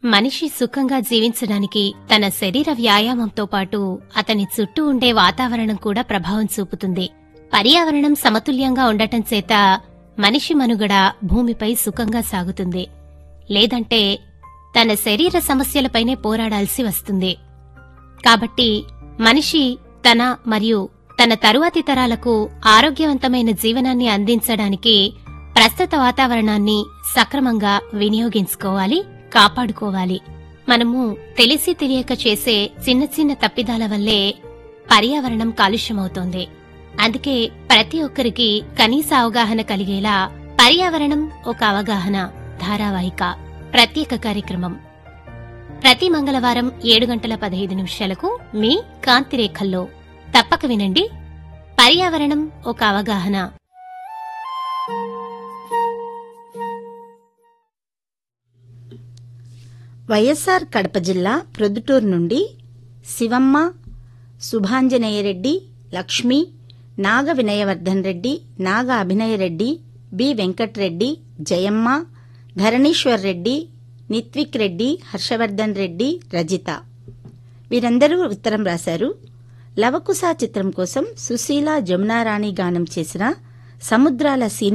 మనిషి సుఖంగా జీవించడానికి తన శరీర వ్యాయామంతో పాటు అతని చుట్టూ ఉండే వాతావరణం కూడా ప్రభావం చూపుతుంది పర్యావరణం సమతుల్యంగా ఉండటం చేత మనిషి మనుగడ భూమిపై సుఖంగా సాగుతుంది లేదంటే తన శరీర సమస్యలపైనే పోరాడాల్సి వస్తుంది కాబట్టి మనిషి తన మరియు తన తరువాతి తరాలకు ఆరోగ్యవంతమైన జీవనాన్ని అందించడానికి ప్రస్తుత వాతావరణాన్ని సక్రమంగా వినియోగించుకోవాలి కాపాడుకోవాలి మనము తెలిసి తెలియక చేసే చిన్న చిన్న తప్పిదాల వల్లే పర్యావరణం కాలుష్యమవుతోంది అందుకే ప్రతి ఒక్కరికి కనీస అవగాహన కలిగేలా పర్యావరణం ఒక అవగాహన ధారావాహిక ప్రత్యేక కార్యక్రమం ప్రతి మంగళవారం ఏడు గంటల పదహైదు నిమిషాలకు మీ కాంతిరేఖల్లో తప్పక వినండి పర్యావరణం ఒక అవగాహన వైఎస్ఆర్ కడప జిల్లా ప్రొద్దుటూరు నుండి శివమ్మ సుభాంజనేయరెడ్డి లక్ష్మి నాగ వినయవర్ధన్ రెడ్డి నాగ అభినయ రెడ్డి బి వెంకట్రెడ్డి జయమ్మ ధరణీశ్వర్ రెడ్డి నిత్విక్ రెడ్డి హర్షవర్ధన్ రెడ్డి రజిత వీరందరూ ఉత్తరం రాశారు లవకుశ చిత్రం కోసం సుశీల జమునారాణి గానం చేసిన సముద్రాల సీన్